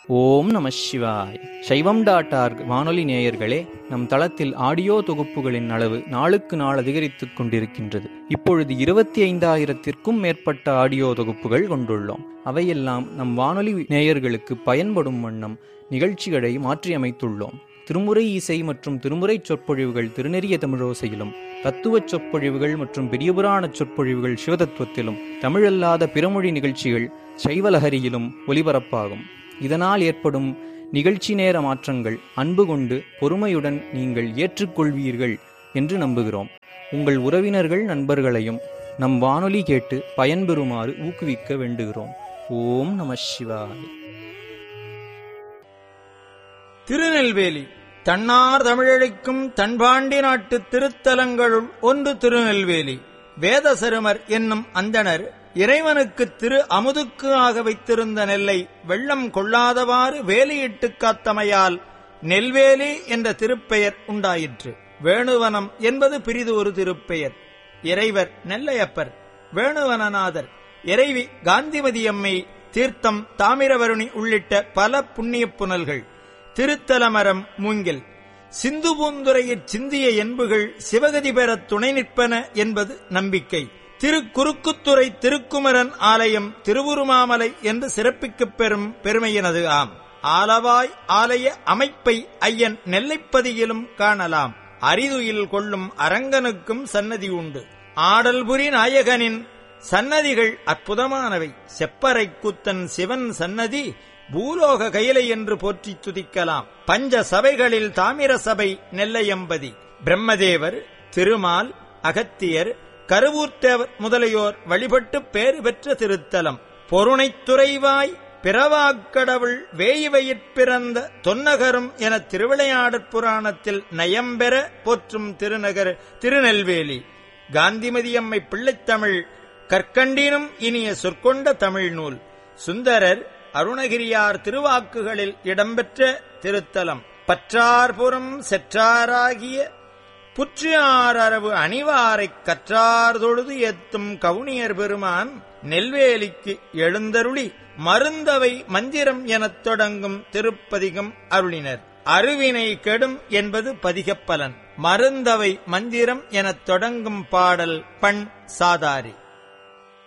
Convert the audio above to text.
ஓம் நம சிவாய் சைவம் டாட் ஆர்க் வானொலி நேயர்களே நம் தளத்தில் ஆடியோ தொகுப்புகளின் அளவு நாளுக்கு நாள் அதிகரித்துக் கொண்டிருக்கின்றது இப்பொழுது இருபத்தி ஐந்தாயிரத்திற்கும் மேற்பட்ட ஆடியோ தொகுப்புகள் கொண்டுள்ளோம் அவையெல்லாம் நம் வானொலி நேயர்களுக்கு பயன்படும் வண்ணம் நிகழ்ச்சிகளை மாற்றியமைத்துள்ளோம் திருமுறை இசை மற்றும் திருமுறை சொற்பொழிவுகள் திருநெறிய தமிழோசையிலும் தத்துவ சொற்பொழிவுகள் மற்றும் பெரியபுராண சொற்பொழிவுகள் சிவதத்துவத்திலும் தமிழல்லாத பிறமொழி நிகழ்ச்சிகள் சைவலஹரியிலும் ஒலிபரப்பாகும் இதனால் ஏற்படும் நிகழ்ச்சி நேர மாற்றங்கள் அன்பு கொண்டு பொறுமையுடன் நீங்கள் ஏற்றுக்கொள்வீர்கள் என்று நம்புகிறோம் உங்கள் உறவினர்கள் நண்பர்களையும் நம் வானொலி கேட்டு பயன்பெறுமாறு ஊக்குவிக்க வேண்டுகிறோம் ஓம் நம சிவாய் திருநெல்வேலி தன்னார் தமிழழிக்கும் தன்பாண்டி நாட்டு திருத்தலங்களுள் ஒன்று திருநெல்வேலி வேதசருமர் என்னும் அந்தணர் இறைவனுக்கு திரு அமுதுக்கு ஆக வைத்திருந்த நெல்லை வெள்ளம் கொள்ளாதவாறு வேலியிட்டு காத்தமையால் நெல்வேலி என்ற திருப்பெயர் உண்டாயிற்று வேணுவனம் என்பது பிரிது ஒரு திருப்பெயர் இறைவர் நெல்லையப்பர் வேணுவனநாதர் இறைவி காந்திமதியம்மை தீர்த்தம் தாமிரவருணி உள்ளிட்ட பல புண்ணியப் புனல்கள் திருத்தலமரம் மூங்கில் சிந்து பூந்துரையிற் சிந்திய என்புகள் சிவகதி பெறத் துணை நிற்பன என்பது நம்பிக்கை திருக்குறுக்குத்துறை திருக்குமரன் ஆலயம் திருவுருமாமலை என்று சிறப்பிக்கப் பெறும் பெருமையினது ஆம் ஆலவாய் ஆலய அமைப்பை ஐயன் நெல்லைப்பதியிலும் காணலாம் அரிதுயில் கொள்ளும் அரங்கனுக்கும் சன்னதி உண்டு ஆடல்புரி நாயகனின் சன்னதிகள் அற்புதமானவை செப்பறை கூத்தன் சிவன் சன்னதி பூலோக கைலை என்று போற்றித் துதிக்கலாம் பஞ்ச சபைகளில் தாமிர சபை நெல்லையம்பதி பிரம்மதேவர் திருமால் அகத்தியர் கருவூர்த்தேவர் முதலியோர் வழிபட்டு பேறு பெற்ற திருத்தலம் பொருணைத்துறைவாய் பிறவாக்கடவுள் வேய்வயிற் பிறந்த தொன்னகரும் என திருவிளையாடற் புராணத்தில் நயம்பெற போற்றும் திருநகர் திருநெல்வேலி காந்திமதியம்மை பிள்ளைத்தமிழ் கற்கண்டினும் இனிய சொற்கொண்ட தமிழ் நூல் சுந்தரர் அருணகிரியார் திருவாக்குகளில் இடம்பெற்ற திருத்தலம் பற்றார்புறம் செற்றாராகிய புற்றியாரவு அணிவாரைக் கற்றார் தொழுது எத்தும் கவுனியர் பெருமான் நெல்வேலிக்கு எழுந்தருளி மருந்தவை மந்திரம் எனத் தொடங்கும் திருப்பதிகம் அருளினர் அருவினை கெடும் என்பது பதிகப்பலன் மருந்தவை மந்திரம் எனத் தொடங்கும் பாடல் பண் சாதாரி